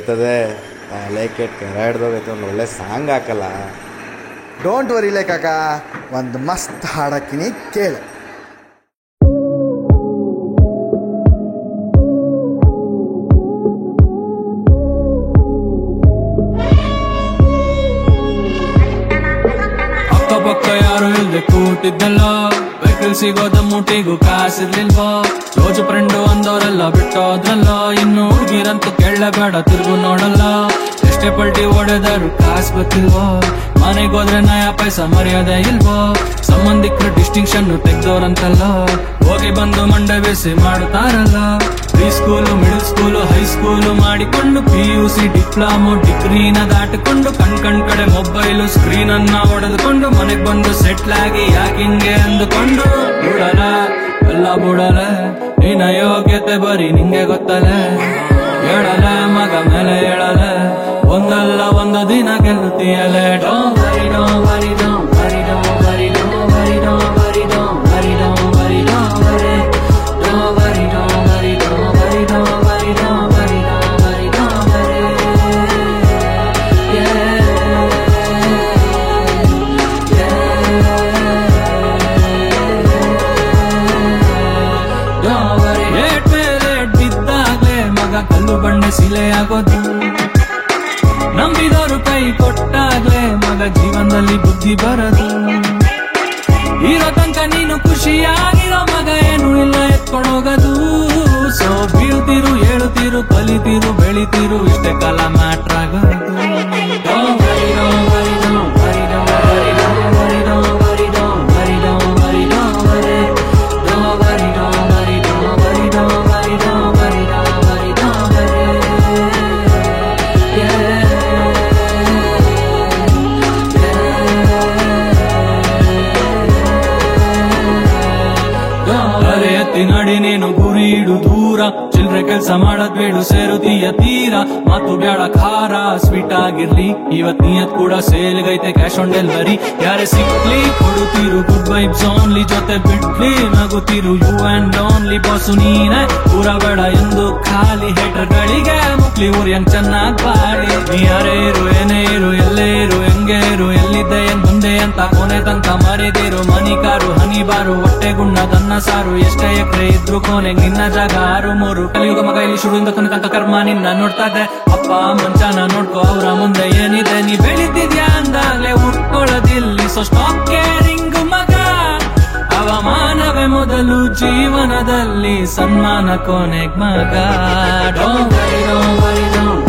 ಇರ್ತದೆ like it ಕೆರ ಹಿಡ್ದೋಗೈತೆ ಒಂದು ಒಳ್ಳೆ ಸಾಂಗ್ ಹಾಕಲ್ಲ ಡೋಂಟ್ ವರಿ ಲೇ ಕಾಕ ಒಂದು ಮಸ್ತ್ ಹಾಡಕ್ಕಿನಿ ಕೇಳು ಅಕ್ಕಪಕ್ಕ ಯಾರು ಇಲ್ದೆ ಕೂತಿದ್ದಲ್ಲ ವೆಹಿಕಲ್ ಸಿಗೋದ ಮೂಟಿಗೂ ಕಾಸಿರ್ಲಿಲ್ವೋ ರೋಜು ಫ್ರೆಂಡು ಅಂದವರೆಲ್ಲ ಬಿಟ್ಟೋದ್ರಲ್ಲ ಇನ್ನು ಹುಡುಗಿರಂತೂ ಕೇಳಬೇಡ ತಿರುಗು ನೋಡಲ್ಲ ಎಷ್ಟೇ ಪಲ್ಟಿ ಹೊಡೆದರು ಕಾಸ್ ಗೊತ್ತಿಲ್ವೋ ಮನೆಗೋದ್ರೆ ನಯ ಪೈಸ ಮರ್ಯಾದೆ ಇಲ್ವೋ ಸಂಬಂಧಿಕರು ಡಿಸ್ಟಿಂಕ್ಷನ್ ತೆಗ್ದವ್ರಂತಲ್ಲ ಹೋಗಿ ಬಂದು ಮಂಡೆ ಬೇಸಿ ಮಾಡುತ್ತಾರಲ್ಲ pre school middle school high school ಮಾಡಿಕೊಂಡು ಪಿ ಯು ಸಿ ಡಿಪ್ಲೊಮೊ ಡಿಗ್ರಿನ ದಾಟಿಕೊಂಡು ಕಣ್ ಕಣ್ ಕಡೆ ಮೊಬೈಲು ಸ್ಕ್ರೀನ್ ಅನ್ನ ಹೊಡೆದುಕೊಂಡು ಮನೆಗ್ ಬಂದು ಸೆಟ್ಲ್ ಆಗಿ ಯಾಕಿಂಗೆ ಅಂದುಕೊಂಡು ಬಿಡಲ ಎಲ್ಲ ಬಿಡಲ ನಿನ್ನ ಯೋಗ್ಯತೆ ಬರೀ ನಿಂಗೆ ಗೊತ್ತಲೆ ಹೇಳಲೆ ಮಗ ಮೇಲೆ ಹೇಳಲೆ ಒಂದಲ್ಲ ಒಂದು ದಿನ ಗೆಲ್ಲುತ್ತೀಯಲೆ don't worry don't worry don't worry don't worry don't worry don't worry don't worry don't worry don't worry don't worry don't worry don't worry don't worry don't worry don't worry don't worry ಏಟ್ ಮೇಲೆ ಏಟ್ ಬಿದ್ದಾಗ್ಲೇ ಮಗ ಕಲ್ಲು ಬಂಡೆ ಸಿಲೆ ಆಗೋದು ನಂಬಿದವರು ಕೈ ಕೊಟ್ಟಾಗ್ಲೇ ಮಗ ಜೀವನದಲ್ಲಿ ಬುದ್ಧಿ ಬರದು ಇರೋ ತನಕ ನೀನು ಖುಷಿಯಾಗಿರೋ ಮಗ ಏನು ಇಲ್ಲ ಎತ್ಕೊಂಡೋಗದು ಸೊ ಬೀಳ್ತಿರು ಏಳುತ್ತೀರು ಕಲಿತೀರು ಬೆಳಿತೀರು ಇಷ್ಟೇ ಕಾಲ ಮ್ಯಾಟ್ರ್ ಆಗೋದು Don't worry, don't worry, don't worry, don't worry, don't worry, don't worry, don't worry, don't worry, don't worry. Don't worry, don't worry, don't worry, don't worry, don't worry, don't worry, don't worry. ಅರೆ ಎತ್ತಿ ನಡಿ ನೀನು ಗುರಿ ಇಡು ದೂರ ಚಿಲ್ರೆ ಕೆಲ್ಸ ಮಾಡದ್ ಬೇಡು ಸೇರುತ್ತೀಯ ತೀರ ಮಾತು ಬ್ಯಾಡ ಖಾರ ಸ್ವೀಟ್ ಆಗಿರ್ಲಿ ಇವತ್ ನಿಯತ್ ಕೂಡ ಸೇಲ್ಗೈತೆ ಕ್ಯಾಶ್ ಆನ್ ಡೆಲಿವರಿ ಯಾರೇ ಸಿಕ್ಲಿ ಕೊಡುತ್ತೀರು ಗುಡ್ ವೈಬ್ಸ್ ಓನ್ಲಿ ಜೊತೆ ಬಿಡ್ಲಿ ನಗುತ್ತೀರು ಯು ಅಂಡ್ ಓನ್ಲಿ ಬಾಸು ನೀನೆ ಪೂರ ಬೇಡ ಎಂದು ಖಾಲಿ ಹೇಟರ್ ಗಳಿಗೆ ಮುಕ್ಲಿ ಊರ್ ಹೆಂಗ್ ಚೆನ್ನಾಗ್ ಬಾಳಿ ನೀ ಯಾರೇ ಇರು ಏನೇ ಇರು ಎಲ್ಲೇ ಇರು ಹೆಂಗೆ ಇರು ಎಲ್ಲಿದ್ದೆ ಏನ್ ಮುಂದೆ ಅಂತ ಕೊನೆ ತನಕ ಮರೆದಿರು ಮನಿ ಕಾರು ಹನಿ ಬಾರು ಹೊಟ್ಟೆ ಗುಣ್ಣ ತನ್ನ ಸಾರು ಎಷ್ಟೇ ಎಕರೆ ಇದ್ರು ಕೊನೆ ನಿನ್ನ ಜಾಗ ಆರು ಮೂರು ಕಲಿಯುಗ ಮಗ ಇಲ್ಲಿ ಶುರುವಿಂದ ಕೊನೆ ತನಕ ಕರ್ಮ ನಿನ್ನ ನೋಡ್ತಾ ಇದೆ ಅಪ್ಪ ಮಂಚಾನ ನೋಡ್ಕೋ ಅವ್ರ ಮುಂದೆ ಏನಿದೆ ನೀ ಬೆಳಿತಿದ್ಯಾ ಅಂದಾಗ್ಲೇ ಉಟ್ಕೊಳ್ಳೋದಿಲ್ಲಿ ಸೊ ಸ್ಟಾಪ್ ಕೇರಿಂಗ್ ಮಗ ಅವಮಾನವೇ ಮೊದಲು ಜೀವನದಲ್ಲಿ ಸನ್ಮಾನ ಕೊನೆಗ್ ಮಗ don't worry don't worry don't